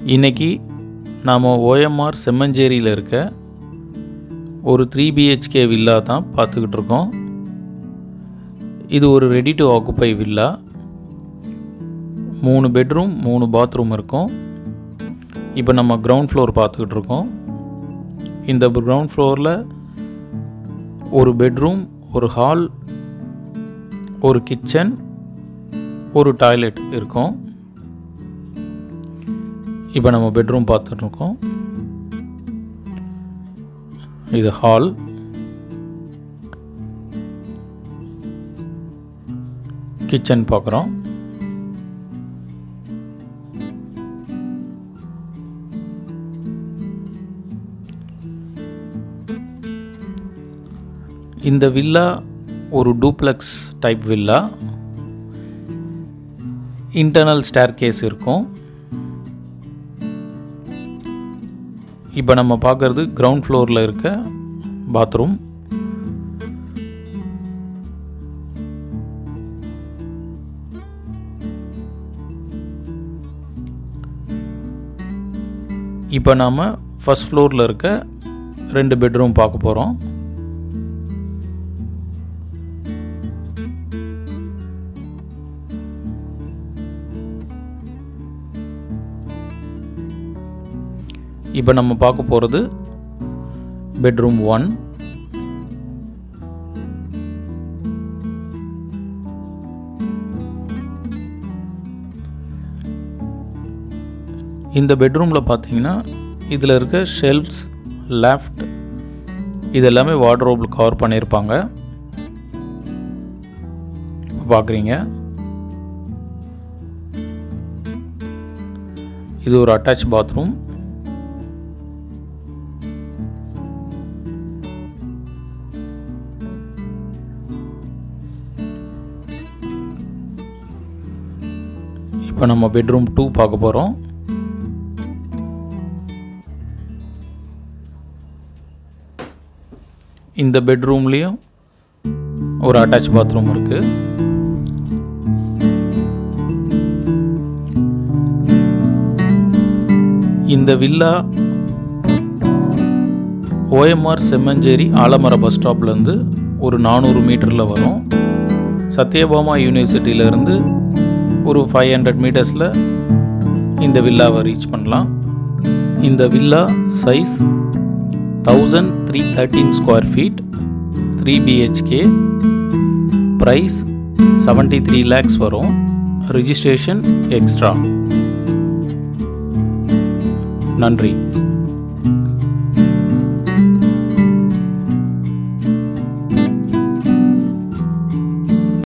இன்னைக்கு நாம் ஓஎம்ஆர் செம்மஞ்சேரியில் இருக்க ஒரு த்ரீ பிஹெச்கே வில்லா தான் பார்த்துக்கிட்டு இருக்கோம் இது ஒரு ரெடி டு ஆக்குப்பை வில்லா மூணு பெட்ரூம் மூணு பாத்ரூம் இருக்கும் இப்போ நம்ம கிரவுண்ட் ஃப்ளோர் பார்த்துக்கிட்டு இருக்கோம் இந்த கிரவுண்ட் ஃப்ளோரில் ஒரு பெட்ரூம் ஒரு ஹால் ஒரு கிச்சன் ஒரு டாய்லெட் இருக்கும் இப்போ நம்ம பெட்ரூம் பார்த்துட்டு இருக்கோம் இது ஹால் கிச்சன் பார்க்குறோம் இந்த வில்லா ஒரு duplex type villa internal staircase இருக்கும் இப்போ நம்ம பார்க்குறது கிரவுண்ட் ஃப்ளோரில் இருக்க பாத்ரூம் இப்போ நாம் ஃபஸ்ட் ஃப்ளோரில் இருக்க ரெண்டு பெட்ரூம் பார்க்க போகிறோம் இப்போ நம்ம பார்க்க போகிறது பெட்ரூம் ஒன் இந்த பெட்ரூமில் பார்த்தீங்கன்னா இதில் இருக்க ஷெல்ஃப்ஸ் லெஃப்ட் இது எல்லாமே வார்ட்ரோபில் கவர் பண்ணியிருப்பாங்க பார்க்குறீங்க இது ஒரு அட்டாச் பாத்ரூம் இப்போ நம்ம பெட்ரூம் டூ பார்க்க போகிறோம் இந்த பெட்ரூம்லேயும் ஒரு அட்டாச் பாத்ரூம் இருக்கு இந்த வில்லா ஓஎம்ஆர் செம்மஞ்சேரி ஆலமர பஸ் ஸ்டாப்லேருந்து ஒரு நானூறு மீட்டரில் வரும் சத்யபாமா யூனிவர்சிட்டியிலேருந்து ஒரு ஃபைவ் ஹண்ட்ரட் மீட்டர்ஸில் இந்த வில்லாவை ரீச் பண்ணலாம் இந்த villa size thousand three thirteen square feet three BHK price seventy three lakhs வரும் ரிஜிஸ்ட்ரேஷன் எக்ஸ்ட்ரா நன்றி